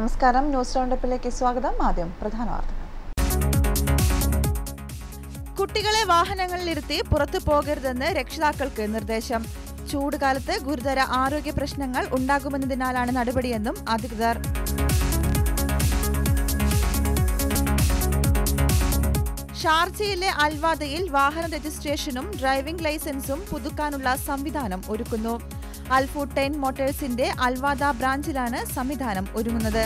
നമസ്കാരം ന്യൂസ് റൗണ്ടപ്പിലേക്ക് സ്വാഗതം ആദ്യം പ്രധാന വാർത്തകൾ കുട്ടികളെ വാഹനങ്ങളിലിരുത്തി പുറത്തു പോകരുതെന്ന് രക്ഷിതാക്കൾക്ക് നിർദ്ദേശം ചൂടുകാലത്ത് ഗുരുതര ആരോഗ്യ പ്രശ്നങ്ങൾ ഉണ്ടാകുമെന്നതിനാലാണ് നടപടിയെന്നും അധികൃതർ ഷാർജയിലെ അൽവാദയിൽ വാഹന രജിസ്ട്രേഷനും ഡ്രൈവിംഗ് ലൈസൻസും പുതുക്കാനുള്ള സംവിധാനം ഒരുക്കുന്നു അൽഫു ടെൻ മോട്ടോഴ്സിന്റെ അൽവാദ ബ്രാഞ്ചിലാണ് സംവിധാനം ഒരുങ്ങുന്നത്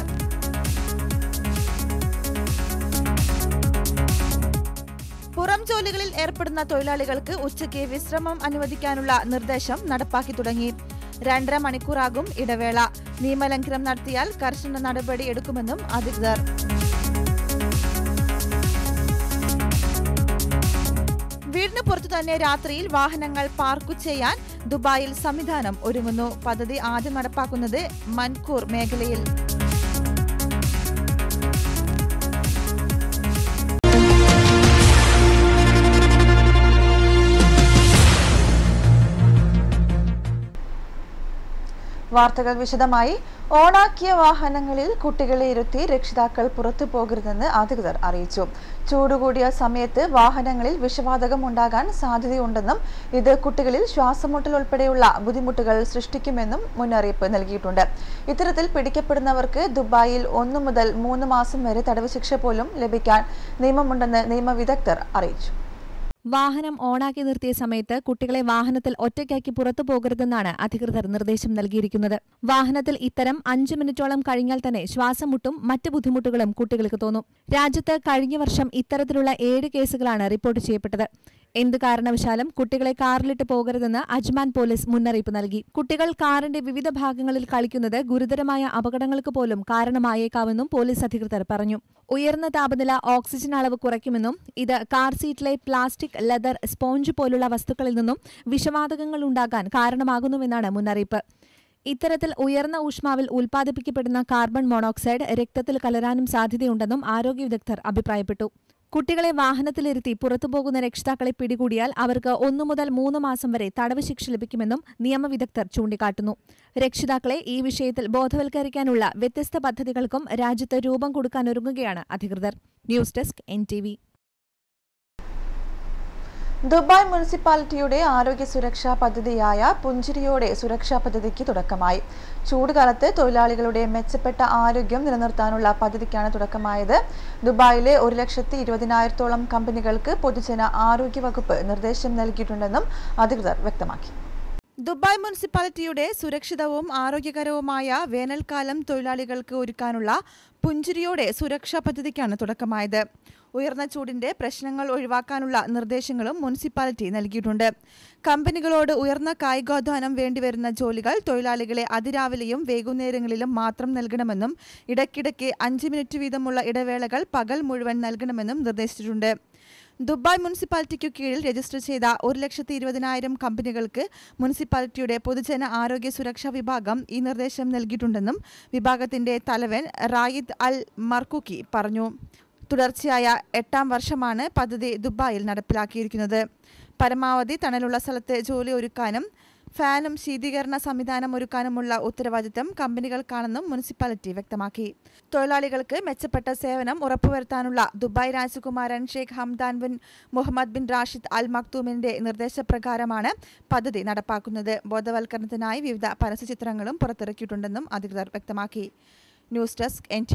പുറം ജോലികളിൽ ഏർപ്പെടുന്ന തൊഴിലാളികൾക്ക് ഉച്ചയ്ക്ക് വിശ്രമം അനുവദിക്കാനുള്ള നിർദ്ദേശം നടപ്പാക്കി തുടങ്ങി രണ്ടര മണിക്കൂറാകും ഇടവേള നിയമലംഘനം നടത്തിയാൽ കർശന നടപടി എടുക്കുമെന്നും അധികൃതർ വീടിന് പുറത്തു തന്നെ രാത്രിയിൽ വാഹനങ്ങൾ പാർക്ക് ചെയ്യാൻ ദുബായിൽ സംവിധാനം ഒരുങ്ങുന്നു പദ്ധതി ആദ്യം നടപ്പാക്കുന്നത് മൻകൂർ മേഖലയിൽ വാർത്തകൾ വിശദമായി ഓണാക്കിയ വാഹനങ്ങളിൽ കുട്ടികളെ ഇരുത്തി രക്ഷിതാക്കൾ പുറത്തു പോകരുതെന്ന് അധികൃതർ അറിയിച്ചു ചൂടുകൂടിയ സമയത്ത് വാഹനങ്ങളിൽ വിഷവാതകം ഉണ്ടാകാൻ സാധ്യതയുണ്ടെന്നും ഇത് കുട്ടികളിൽ ശ്വാസമുട്ടൽ ഉൾപ്പെടെയുള്ള ബുദ്ധിമുട്ടുകൾ സൃഷ്ടിക്കുമെന്നും മുന്നറിയിപ്പ് നൽകിയിട്ടുണ്ട് ഇത്തരത്തിൽ പിടിക്കപ്പെടുന്നവർക്ക് ദുബായിൽ ഒന്നു മുതൽ മൂന്ന് മാസം വരെ തടവ് ശിക്ഷ പോലും ലഭിക്കാൻ നിയമമുണ്ടെന്ന് നിയമവിദഗ്ധർ അറിയിച്ചു വാഹനം ഓണാക്കി നിർത്തിയ സമയത്ത് കുട്ടികളെ വാഹനത്തിൽ ഒറ്റയ്ക്കാക്കി പുറത്തു പോകരുതെന്നാണ് അധികൃതർ നിർദ്ദേശം നൽകിയിരിക്കുന്നത് വാഹനത്തിൽ ഇത്തരം അഞ്ചു മിനിറ്റോളം കഴിഞ്ഞാൽ തന്നെ ശ്വാസം മുട്ടും മറ്റ് ബുദ്ധിമുട്ടുകളും കുട്ടികൾക്ക് തോന്നും രാജ്യത്ത് കഴിഞ്ഞ വർഷം ഇത്തരത്തിലുള്ള ഏഴ് കേസുകളാണ് റിപ്പോർട്ട് ചെയ്യപ്പെട്ടത് എന്ത് കാരണവശാലും കുട്ടികളെ കാറിലിട്ട് പോകരുതെന്ന് അജ്മാൻ പോലീസ് മുന്നറിയിപ്പ് നൽകി കുട്ടികൾ കാറിന്റെ വിവിധ ഭാഗങ്ങളിൽ കളിക്കുന്നത് ഗുരുതരമായ അപകടങ്ങൾക്ക് പോലും കാരണമായേക്കാമെന്നും പോലീസ് അധികൃതർ പറഞ്ഞു ഉയർന്ന താപനില ഓക്സിജൻ അളവ് കുറയ്ക്കുമെന്നും ഇത് കാർ സീറ്റിലെ പ്ലാസ്റ്റിക് ലെതർ സ്പോഞ്ച് പോലുള്ള വസ്തുക്കളിൽ നിന്നും വിഷവാതകങ്ങൾ ഉണ്ടാകാൻ കാരണമാകുന്നുവെന്നാണ് മുന്നറിയിപ്പ് ഇത്തരത്തിൽ ഉയർന്ന ഊഷ്മാവിൽ ഉൽപ്പാദിപ്പിക്കപ്പെടുന്ന കാർബൺ മോണോക്സൈഡ് രക്തത്തിൽ കലരാനും സാധ്യതയുണ്ടെന്നും ആരോഗ്യ വിദഗ്ധർ അഭിപ്രായപ്പെട്ടു കുട്ടികളെ വാഹനത്തിലിരുത്തി പുറത്തുപോകുന്ന രക്ഷിതാക്കളെ പിടികൂടിയാൽ അവർക്ക് ഒന്നു മുതൽ മൂന്ന് മാസം വരെ തടവ് ശിക്ഷ ലഭിക്കുമെന്നും നിയമവിദഗ്ധർ ചൂണ്ടിക്കാട്ടുന്നു രക്ഷിതാക്കളെ ഈ വിഷയത്തിൽ ബോധവൽക്കരിക്കാനുള്ള വ്യത്യസ്ത പദ്ധതികൾക്കും രാജ്യത്ത് രൂപം കൊടുക്കാനൊരുങ്ങുകയാണ് അധികൃതർ ന്യൂസ് ഡെസ്ക് എൻ ദുബായ് മുനിസിപ്പാലിറ്റിയുടെ ആരോഗ്യ സുരക്ഷാ പദ്ധതിയായ പുഞ്ചിരിയോടെ സുരക്ഷാ പദ്ധതിക്ക് തുടക്കമായി ചൂടുകാലത്ത് തൊഴിലാളികളുടെ മെച്ചപ്പെട്ട ആരോഗ്യം നിലനിർത്താനുള്ള പദ്ധതിക്കാണ് തുടക്കമായത് ദുബായിലെ ഒരു ലക്ഷത്തി ഇരുപതിനായിരത്തോളം കമ്പനികൾക്ക് പൊതുജന ആരോഗ്യ വകുപ്പ് നിർദ്ദേശം നൽകിയിട്ടുണ്ടെന്നും അധികൃതർ വ്യക്തമാക്കി ദുബായ് മുനിസിപ്പാലിറ്റിയുടെ സുരക്ഷിതവും ആരോഗ്യകരവുമായ വേനൽക്കാലം തൊഴിലാളികൾക്ക് ഒരുക്കാനുള്ള പുഞ്ചിരിയോടെ സുരക്ഷാ പദ്ധതിക്കാണ് തുടക്കമായത് ഉയർന്ന ചൂടിന്റെ പ്രശ്നങ്ങൾ ഒഴിവാക്കാനുള്ള നിർദ്ദേശങ്ങളും മുനിസിപ്പാലിറ്റി നൽകിയിട്ടുണ്ട് കമ്പനികളോട് ഉയർന്ന കായികാധ്വാനം വേണ്ടിവരുന്ന ജോലികൾ തൊഴിലാളികളെ അതിരാവിലെയും വൈകുന്നേരങ്ങളിലും മാത്രം നൽകണമെന്നും ഇടയ്ക്കിടയ്ക്ക് അഞ്ച് മിനിറ്റ് വീതമുള്ള ഇടവേളകൾ പകൽ മുഴുവൻ നൽകണമെന്നും നിർദ്ദേശിച്ചിട്ടുണ്ട് ദുബായ് മുനിസിപ്പാലിറ്റിക്കു കീഴിൽ രജിസ്റ്റർ ചെയ്ത ഒരു ലക്ഷത്തി ഇരുപതിനായിരം കമ്പനികൾക്ക് മുനിസിപ്പാലിറ്റിയുടെ പൊതുജന ആരോഗ്യ സുരക്ഷാ വിഭാഗം ഈ നിർദ്ദേശം നൽകിയിട്ടുണ്ടെന്നും വിഭാഗത്തിന്റെ തലവൻ റായിദ് അൽ മർക്കുക്കി പറഞ്ഞു തുടർച്ചയായ എട്ടാം വർഷമാണ് പദ്ധതി ദുബായിൽ നടപ്പിലാക്കിയിരിക്കുന്നത് പരമാവധി തണലുള്ള സ്ഥലത്ത് ജോലി ഒരുക്കാനും ഫാനും ശീതീകരണ സംവിധാനം ഒരുക്കാനുമുള്ള ഉത്തരവാദിത്തം കമ്പനികൾക്കാണെന്നും മുനിസിപ്പാലിറ്റി വ്യക്തമാക്കി തൊഴിലാളികൾക്ക് മെച്ചപ്പെട്ട സേവനം ഉറപ്പുവരുത്താനുള്ള ദുബായ് രാജകുമാരൻ Sheikh Hamdan bin Mohammed bin Rashid Al മക്തൂമിന്റെ നിർദ്ദേശപ്രകാരമാണ് പദ്ധതി നടപ്പാക്കുന്നത് ബോധവൽക്കരണത്തിനായി വിവിധ പരസ്യചിത്രങ്ങളും പുറത്തിറക്കിയിട്ടുണ്ടെന്നും അധികൃതർ വ്യക്തമാക്കി ന്യൂസ് ഡെസ്ക് എൻ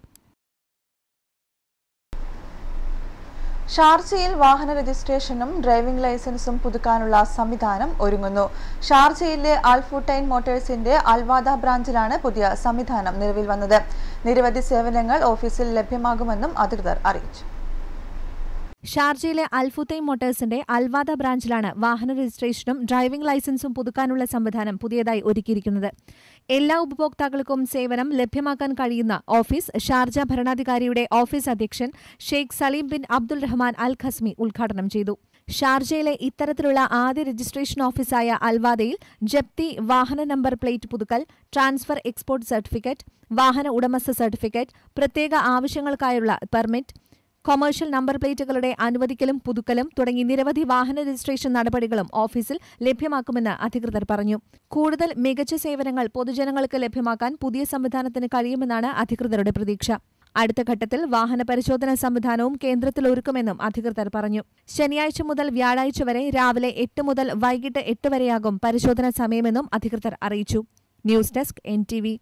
ഷാർജയിൽ വാഹന രജിസ്ട്രേഷനും ഡ്രൈവിംഗ് ലൈസൻസും പുതുക്കാനുള്ള സംവിധാനം ഒരുങ്ങുന്നു ഷാർജയിലെ അൽഫുട്ടൈൻ മോട്ടോഴ്സിന്റെ അൽവാദ ബ്രാഞ്ചിലാണ് പുതിയ സംവിധാനം നിലവിൽ വന്നത് നിരവധി സേവനങ്ങൾ ഓഫീസിൽ ലഭ്യമാകുമെന്നും അധികൃതർ അറിയിച്ചു ഷാർജയിലെ അൽഫുത്തൈ മോട്ടോഴ്സിന്റെ അൽവാദ ബ്രാഞ്ചിലാണ് വാഹന രജിസ്ട്രേഷനും ഡ്രൈവിംഗ് ലൈസൻസും പുതുക്കാനുള്ള സംവിധാനം പുതിയതായി ഒരുക്കിയിരിക്കുന്നത് എല്ലാ ഉപഭോക്താക്കൾക്കും സേവനം ലഭ്യമാക്കാൻ കഴിയുന്ന ഓഫീസ് ഷാർജ ഭരണാധികാരിയുടെ ഓഫീസ് അധ്യക്ഷൻ Sheikh Saleem bin Abdul Rahman Al Qasimi ഉദ്ഘാടനം ചെയ്തു ഷാർജയിലെ ഇത്തരത്തിലുള്ള ആദ്യ രജിസ്ട്രേഷൻ ഓഫീസായ അൽവാദയിൽ ജപ്തി വാഹന നമ്പർ പ്ലേറ്റ് പുതുക്കൽ ട്രാൻസ്ഫർ എക്സ്പോർട്ട് സർട്ടിഫിക്കറ്റ് വാഹന ഉടമസ്ഥ സർട്ടിഫിക്കറ്റ് പ്രത്യേക ആവശ്യങ്ങൾക്കായുള്ള പെർമിറ്റ് കൊമേഴ്ഷ്യൽ നമ്പർ പ്ലേറ്റുകളുടെ അനുവദിക്കലും പുതുക്കലും തുടങ്ങി നിരവധി വാഹന രജിസ്ട്രേഷൻ നടപടികളും ഓഫീസിൽ ലഭ്യമാക്കുമെന്ന് അധികൃതർ പറഞ്ഞു കൂടുതൽ മികച്ച സേവനങ്ങൾ പൊതുജനങ്ങൾക്ക് ലഭ്യമാക്കാൻ പുതിയ സംവിധാനത്തിന് കഴിയുമെന്നാണ് അധികൃതരുടെ പ്രതീക്ഷ അടുത്ത ഘട്ടത്തിൽ വാഹന പരിശോധനാ സംവിധാനവും കേന്ദ്രത്തിൽ ഒരുക്കുമെന്നും അധികൃതർ പറഞ്ഞു ശനിയാഴ്ച മുതൽ വ്യാഴാഴ്ച വരെ രാവിലെ എട്ട് മുതൽ വൈകിട്ട് എട്ട് വരെയാകും പരിശോധനാ സമയമെന്നും അധികൃതർ അറിയിച്ചു ന്യൂസ് ഡെസ്ക് എൻ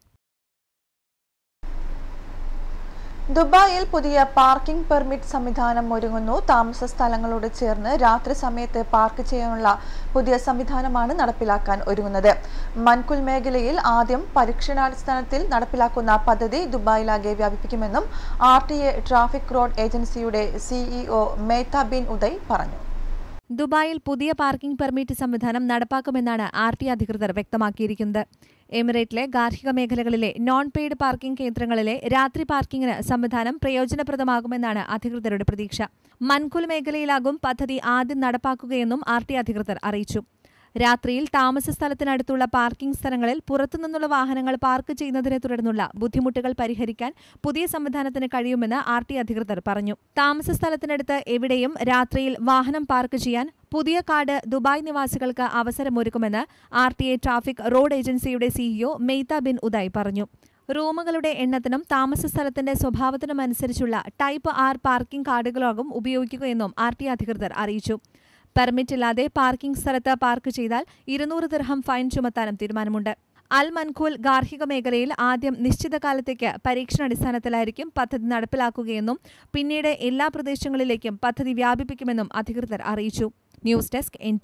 ദുബായിൽ പുതിയ പാർക്കിംഗ് പെർമിറ്റ് സംവിധാനം ഒരുങ്ങുന്നു താമസ സ്ഥലങ്ങളോട് ചേർന്ന് രാത്രി സമയത്ത് പാർക്ക് ചെയ്യാനുള്ള പുതിയ സംവിധാനമാണ് നടപ്പിലാക്കാൻ ഒരുങ്ങുന്നത് മൻകുൽ മേഖലയിൽ ആദ്യം പരീക്ഷണാടിസ്ഥാനത്തിൽ നടപ്പിലാക്കുന്ന പദ്ധതി ദുബായിലാകെ വ്യാപിപ്പിക്കുമെന്നും R T A traffic road ഏജൻസിയുടെ സിഇഒ മേത്ത ബിൻ ഉദയ് പറഞ്ഞു ദുബായിൽ പുതിയ പാർക്കിംഗ് പെർമിറ്റ് സംവിധാനം നടപ്പാക്കുമെന്നാണ് ആർ ടി അധികൃതർ വ്യക്തമാക്കിയിരിക്കുന്നത് എമിറേറ്റിലെ ഗാർഹിക മേഖലകളിലെ നോൺ പെയ്ഡ് പാർക്കിംഗ് കേന്ദ്രങ്ങളിലെ രാത്രി പാർക്കിംഗിന് സംവിധാനം പ്രയോജനപ്രദമാകുമെന്നാണ് അധികൃതരുടെ പ്രതീക്ഷ മൻകുൽ മേഖലയിലാകും പദ്ധതി ആദ്യം നടപ്പാക്കുകയെന്നും ആർ ടി അധികൃതർ അറിയിച്ചു രാത്രിയിൽ താമസ സ്ഥലത്തിനടുത്തുള്ള പാർക്കിംഗ് സ്ഥലങ്ങളിൽ പുറത്തുനിന്നുള്ള വാഹനങ്ങൾ പാർക്ക് ചെയ്യുന്നതിനെ തുടർന്നുള്ള ബുദ്ധിമുട്ടുകൾ പരിഹരിക്കാൻ പുതിയ സംവിധാനത്തിന് കഴിയുമെന്ന് ആർ ടി അധികൃതർ പറഞ്ഞു താമസ സ്ഥലത്തിനടുത്ത് എവിടെയും രാത്രിയിൽ വാഹനം പാർക്ക് ചെയ്യാൻ പുതിയ കാർഡ് ദുബായ് നിവാസികൾക്ക് അവസരമൊരുക്കുമെന്ന് R T A traffic road ഏജൻസിയുടെ സിഇഒ മെയ്ത ബിൻ ഉദയ് പറഞ്ഞു റൂമുകളുടെ എണ്ണത്തിനും താമസ സ്ഥലത്തിന്റെ സ്വഭാവത്തിനും അനുസരിച്ചുള്ള ടൈപ്പ് ആർ പാർക്കിംഗ് കാർഡുകളാകും ഉപയോഗിക്കുകയെന്നും ആർ ടി അധികൃതർ അറിയിച്ചു പെർമിറ്റ് ഇല്ലാതെ പാർക്കിംഗ് സ്ഥലത്ത് പാർക്ക് ചെയ്താൽ ഇരുന്നൂറ് ദിർഹം ഫൈൻ ചുമത്താനും തീരുമാനമുണ്ട് അൽ മൻഖൂൽ ഗാർഹിക മേഖലയിൽ ആദ്യം നിശ്ചിത കാലത്തേക്ക് പരീക്ഷണാടിസ്ഥാനത്തിലായിരിക്കും പദ്ധതി നടപ്പിലാക്കുകയെന്നും പിന്നീട് എല്ലാ പ്രദേശങ്ങളിലേക്കും പദ്ധതി വ്യാപിപ്പിക്കുമെന്നും അധികൃതർ അറിയിച്ചു ന്യൂസ് ഡെസ്ക് എൻ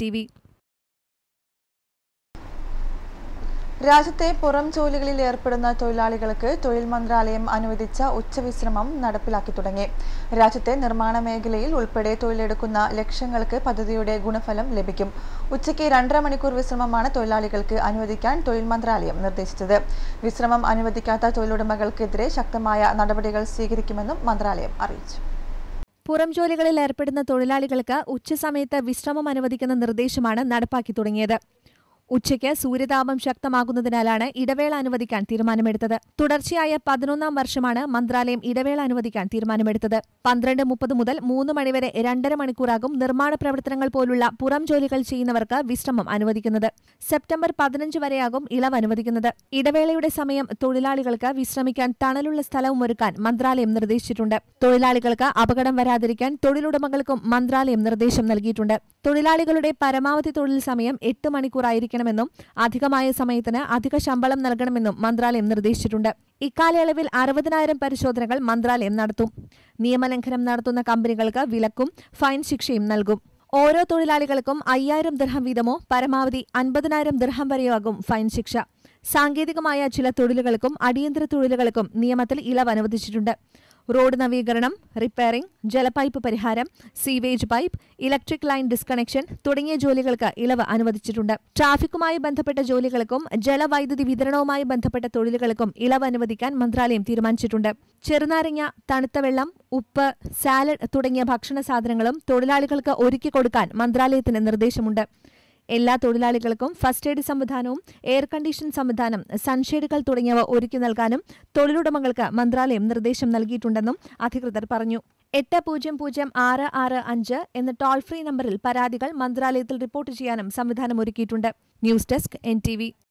രാജ്യത്തെ പുറം ജോലികളിൽ ഏർപ്പെടുന്ന തൊഴിലാളികൾക്ക് തൊഴിൽ മന്ത്രാലയം അനുവദിച്ച ഉച്ചവിശ്രമം നടപ്പിലാക്കി തുടങ്ങി രാജ്യത്തെ നിർമ്മാണ മേഖലയിൽ ഉൾപ്പെടെ തൊഴിലെടുക്കുന്ന ലക്ഷ്യങ്ങൾക്ക് പദ്ധതിയുടെ ഗുണഫലം ലഭിക്കും ഉച്ചയ്ക്ക് രണ്ടര മണിക്കൂർ വിശ്രമമാണ് തൊഴിലാളികൾക്ക് അനുവദിക്കാൻ തൊഴിൽ മന്ത്രാലയം നിർദ്ദേശിച്ചത് വിശ്രമം അനുവദിക്കാത്ത തൊഴിലുടമകൾക്കെതിരെ ശക്തമായ നടപടികൾ സ്വീകരിക്കുമെന്നും മന്ത്രാലയം അറിയിച്ചു പുറം ജോലികളിൽ ഏർപ്പെടുന്ന തൊഴിലാളികൾക്ക് ഉച്ചസമയത്ത് വിശ്രമം അനുവദിക്കുന്ന നിർദ്ദേശമാണ് നടപ്പാക്കി തുടങ്ങിയത് ഉച്ചയ്ക്ക് സൂര്യതാപം ശക്തമാകുന്നതിനാലാണ് ഇടവേള അനുവദിക്കാൻ തീരുമാനമെടുത്തത് തുടർച്ചയായ പതിനൊന്നാം വർഷമാണ് മന്ത്രാലയം ഇടവേള അനുവദിക്കാൻ തീരുമാനമെടുത്തത് പന്ത്രണ്ട് മുപ്പത് മുതൽ മൂന്ന് മണിവരെ രണ്ടര മണിക്കൂറാകും നിർമ്മാണ പ്രവർത്തനങ്ങൾ പോലുള്ള പുറം ജോലികൾ ചെയ്യുന്നവർക്ക് വിശ്രമം അനുവദിക്കുന്നത് സെപ്റ്റംബർ പതിനഞ്ച് വരെയാകും ഇളവ് അനുവദിക്കുന്നത് ഇടവേളയുടെ സമയം തൊഴിലാളികൾക്ക് വിശ്രമിക്കാൻ തണലുള്ള സ്ഥലവും ഒരുക്കാൻ മന്ത്രാലയം നിർദ്ദേശിച്ചിട്ടുണ്ട് തൊഴിലാളികൾക്ക് അപകടം വരാതിരിക്കാൻ തൊഴിലുടമകൾക്കും മന്ത്രാലയം നിർദ്ദേശം നൽകിയിട്ടുണ്ട് തൊഴിലാളികളുടെ പരമാവധി തൊഴിൽ സമയം എട്ട് മണിക്കൂറായിരിക്കണമെന്നും അധികമായ സമയത്തിന് അധിക ശമ്പളം നൽകണമെന്നും മന്ത്രാലയം നിർദ്ദേശിച്ചിട്ടുണ്ട് ഇക്കാലയളവിൽ അറുപതിനായിരം പരിശോധനകൾ മന്ത്രാലയം നടത്തും നിയമലംഘനം നടത്തുന്ന കമ്പനികൾക്ക് വിലക്കും ഫൈൻ ശിക്ഷയും നൽകും ഓരോ തൊഴിലാളികൾക്കും അയ്യായിരം ദിർഹം വീതമോ പരമാവധി അൻപതിനായിരം ദിർഹം വരെയാകും ഫൈൻ ശിക്ഷ സാങ്കേതികമായ ചില തൊഴിലുകൾക്കും അടിയന്തര തൊഴിലുകൾക്കും നിയമത്തിൽ ഇളവ് അനുവദിച്ചിട്ടുണ്ട് റോഡ് നവീകരണം റിപ്പയറിംഗ് ജലപൈപ്പ് പരിഹാരം sewage pipe electric line disconnection തുടങ്ങിയ ജോലികൾക്ക് ഇളവ് അനുവദിച്ചിട്ടുണ്ട് ട്രാഫിക്കുമായി ബന്ധപ്പെട്ട ജോലികൾക്കും ജലവൈദ്യുതി വിതരണവുമായി ബന്ധപ്പെട്ട തൊഴിലുകൾക്കും ഇളവ് അനുവദിക്കാൻ മന്ത്രാലയം തീരുമാനിച്ചിട്ടുണ്ട് ചെറുനാരങ്ങ തണുത്ത വെള്ളം ഉപ്പ് സാലഡ് തുടങ്ങിയ ഭക്ഷണ സാധനങ്ങളും തൊഴിലാളികൾക്ക് ഒരുക്കി കൊടുക്കാൻ മന്ത്രാലയത്തിന് നിർദ്ദേശമുണ്ട് എല്ലാ തൊഴിലാളികൾക്കും ഫസ്റ്റ് എയ്ഡ് സംവിധാനവും എയർ കണ്ടീഷൻ സംവിധാനം സൺഷെയ്ഡുകൾ തുടങ്ങിയവ ഒരുക്കി നൽകാനും തൊഴിലുടമകൾക്ക് മന്ത്രാലയം നിർദ്ദേശം നൽകിയിട്ടുണ്ടെന്നും അധികൃതർ പറഞ്ഞു എട്ട് പൂജ്യം പൂജ്യം ആറ് ആറ് അഞ്ച് എന്ന ടോൾ ഫ്രീ നമ്പറിൽ പരാതികൾ മന്ത്രാലയത്തിൽ റിപ്പോർട്ട് ചെയ്യാനും സംവിധാനം ഒരുക്കിയിട്ടുണ്ട് news desk N T V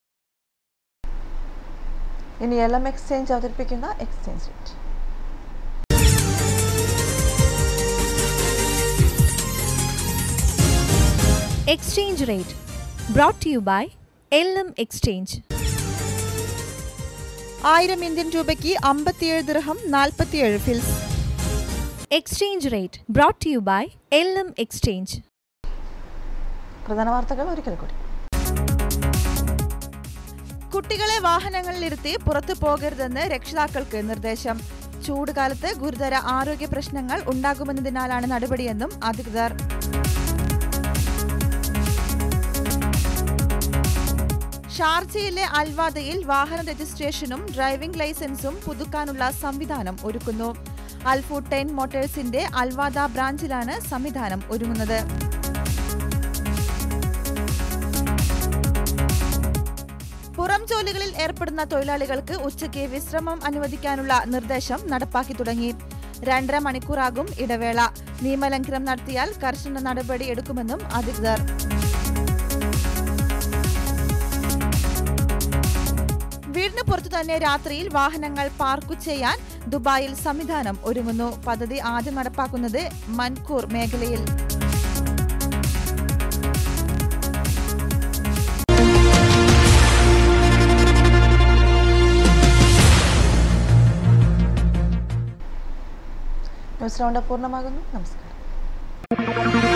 ഇനി എൽ എം എക്സ്ചേഞ്ച് അവതരിപ്പിക്കുന്ന exchange rate exchange rate brought to you by L M exchange ആയിരം ഇന്ത്യൻ രൂപയ്ക്ക് അമ്പത്തിയേഴ് ദിർഹം നാൽപ്പത്തിയേഴ് ഫിൽസ് exchange rate brought to you by L M exchange പ്രധാന വാർത്തകൾ ഒരിക്കൽ കൂടി കുട്ടികളെ വാഹനങ്ങളിലിരുത്തി പുറത്തു പോകരുതെന്ന് രക്ഷിതാക്കൾക്ക് നിർദ്ദേശം ചൂടുകാലത്ത് ഗുരുതര ആരോഗ്യ പ്രശ്നങ്ങൾ ഉണ്ടാകുമെന്നതിനാലാണ് നടപടിയെന്നും അധികൃതർ ഷാർജയിലെ അൽവാദയിൽ വാഹന രജിസ്ട്രേഷനും ഡ്രൈവിംഗ് ലൈസൻസും പുതുക്കാനുള്ള സംവിധാനം ഒരുക്കുന്നു അൽഫു ടെൻ മോട്ടോഴ്സിന്റെ അൽവാദ ബ്രാഞ്ചിലാണ് സംവിധാനം ഒരുങ്ങുന്നത് പുറം ജോലികളിൽ ഏർപ്പെടുന്ന തൊഴിലാളികൾക്ക് ഉച്ചയ്ക്ക് വിശ്രമം അനുവദിക്കാനുള്ള നിർദ്ദേശം നടപ്പാക്കി തുടങ്ങി രണ്ടര മണിക്കൂറാകും ഇടവേള നിയമലംഘനം നടത്തിയാൽ കർശന നടപടി എടുക്കുമെന്നും അധികൃതർ വീടിന് പുറത്തു തന്നെ രാത്രിയിൽ വാഹനങ്ങൾ പാർക്ക് ചെയ്യാൻ ദുബായിൽ സംവിധാനം ഒരുങ്ങുന്നു പദ്ധതി ആദ്യം നടപ്പാക്കുന്നത് മൻകൂർ മേഖലയിൽ ന്യൂസ് റൗണ്ട് പൂർണ്ണമാകുന്നു നമസ്കാരം